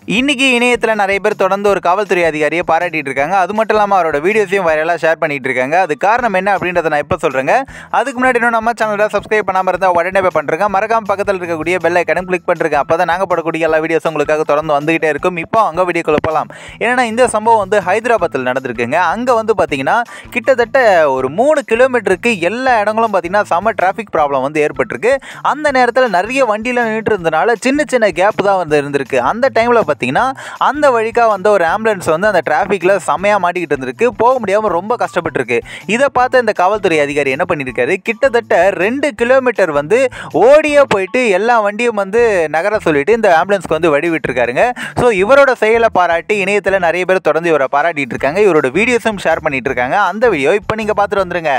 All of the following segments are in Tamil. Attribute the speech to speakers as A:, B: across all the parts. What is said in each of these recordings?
A: இன்னைக்கு இணையத்தில் நிறைய பேர் தொடர்ந்து ஒரு காவல்துறை அதிகாரியை பாராட்டிட்டு இருக்காங்க அது மட்டும் இல்லாமல் அவரோட வீடியோஸையும் வைரலாக ஷேர் பண்ணிட்டு இருக்காங்க அது காரணம் என்ன அப்படின்றத நான் இப்போ சொல்கிறேங்க அதுக்கு முன்னாடி இன்னும் நம்ம சேனலை சப்ஸ்கிரைப் பண்ணாமல் இருந்தால் உடனே போய் பண்ணுறேங்க மறக்காம பக்கத்தில் இருக்கக்கூடிய பெல் ஐக்கனும் கிளிக் பண்ணுறேங்க அப்போ தான் நாங்கள் போடக்கூடிய எல்லா வீடியோஸும் உங்களுக்காக தொடர்ந்து வந்துகிட்டே இருக்கும் இப்போ அங்கே வீடியோக்குள்ள போகலாம் ஏன்னா இந்த சம்பவம் வந்து ஹைதராபாத்தில் நடந்திருக்குங்க அங்கே வந்து பார்த்தீங்கன்னா கிட்டத்தட்ட ஒரு மூணு கிலோமீட்டருக்கு எல்லா இடங்களும் பார்த்தீங்கன்னா செம டிராஃபிக் ப்ராப்ளம் வந்து ஏற்பட்டிருக்கு அந்த நேரத்தில் நிறைய வண்டியில் நின்றுட்டு இருந்தனால சின்ன சின்ன கேப் தான் வந்து இருந்திருக்கு அந்த டைமில் பார்த்தீங்கன்னா அந்த வழிக்காக வந்த ஒரு ஆம்புலன்ஸ் வந்து அந்த டிராஃபிக்கில் செமையாக மாட்டிக்கிட்டு இருந்திருக்கு போக முடியாமல் ரொம்ப கஷ்டப்பட்டிருக்கு இதை பார்த்து இந்த காவல்துறை அதிகாரி என்ன பண்ணியிருக்காரு கிட்டத்தட்ட ரெண்டு கிலோமீட்டர் வந்து ஓடியே போயிட்டு எல்லா வண்டியும் வந்து நகர சொல்லிட்டு இந்த ஆம்புலன்ஸ்க்கு வந்து வழி விட்டுருக்காருங்க ஸோ இவரோட செயலை பாராட்டி இணையத்தில் நிறைய பேர் தொடர்ந்து இவரை பாராட்டிட்டு இருக்காங்க இவரோட வீடியோஸும் ஷேர் பண்ணிட்டு இருக்காங்க அந்த வீடியோ இப்போ நீங்கள் பார்த்துட்டு வந்துருங்க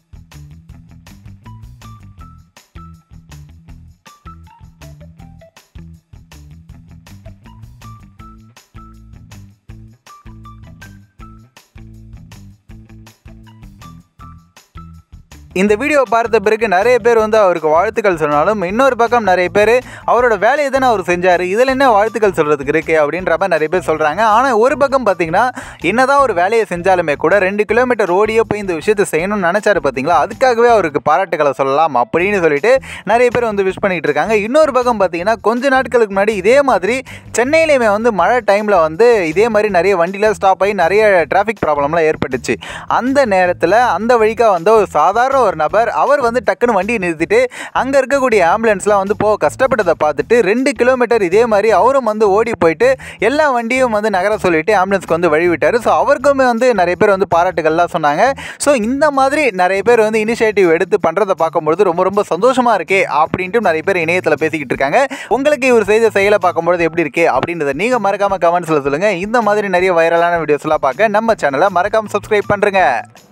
A: இந்த வீடியோ பார்த்த பிறகு நிறைய பேர் வந்து அவருக்கு வாழ்த்துக்கள் சொன்னாலும் இன்னொரு பக்கம் நிறைய பேர் அவரோட வேலையை தானே அவர் செஞ்சார் இதில் என்ன வாழ்த்துக்கள் சொல்கிறதுக்கு இருக்குது அப்படின்ற மாதிரி நிறைய பேர் சொல்கிறாங்க ஆனால் ஒரு பக்கம் பார்த்தீங்கன்னா என்னதான் ஒரு வேலையை செஞ்சாலுமே கூட ரெண்டு கிலோமீட்டர் ஓடியே போய் இந்த விஷயத்தை செய்யணும்னு நினச்சாரு பார்த்தீங்களா அதுக்காகவே அவருக்கு பாராட்டுக்களை சொல்லலாம் அப்படின்னு சொல்லிட்டு நிறைய பேர் வந்து விஷ் பண்ணிட்டு இருக்காங்க இன்னொரு பக்கம் பார்த்தீங்கன்னா கொஞ்ச நாட்களுக்கு முன்னாடி இதே மாதிரி சென்னையிலையுமே வந்து மழை டைமில் வந்து இதே மாதிரி நிறைய வண்டியில் ஸ்டாப் ஆகி நிறைய டிராஃபிக் ப்ராப்ளம்லாம் ஏற்பட்டுச்சு அந்த நேரத்தில் அந்த வழிக்காக வந்து ஒரு சாதாரண ஒரு நபர் அவர் வந்து டக்குன்னு வண்டியை நிறுத்திட்டு அங்கே இருக்கக்கூடிய ஆம்புலன்ஸ்லாம் வந்து போக கஷ்டப்பட்டதை பார்த்துட்டு ரெண்டு கிலோமீட்டர் இதே மாதிரி அவரும் வந்து ஓடி போயிட்டு எல்லா வண்டியும் வந்து நகர சொல்லிட்டு ஆம்புலன்ஸ்க்கு வந்து வழி விட்டார் ஸோ அவருக்குமே வந்து நிறைய பேர் வந்து பாராட்டுகள்லாம் சொன்னாங்க ஸோ இந்த மாதிரி நிறைய பேர் வந்து இனிஷியேட்டிவ் எடுத்து பண்ணுறதை பார்க்கும்பொழுது ரொம்ப ரொம்ப சந்தோஷமாக இருக்கே அப்படின்ட்டு நிறைய பேர் இணையத்தில் பேசிக்கிட்டு இருக்காங்க உங்களுக்கு இவர் செய்த செயலை பார்க்கும்பொழுது எப்படி இருக்கே அப்படின்றத நீங்கள் மறக்காமல் கமெண்ட்ஸில் சொல்லுங்கள் இந்த மாதிரி நிறைய வைரலான வீடியோஸ்லாம் பார்க்க நம்ம சேனலை மறக்காமல் சப்ஸ்கிரைப் பண்ணுறேங்க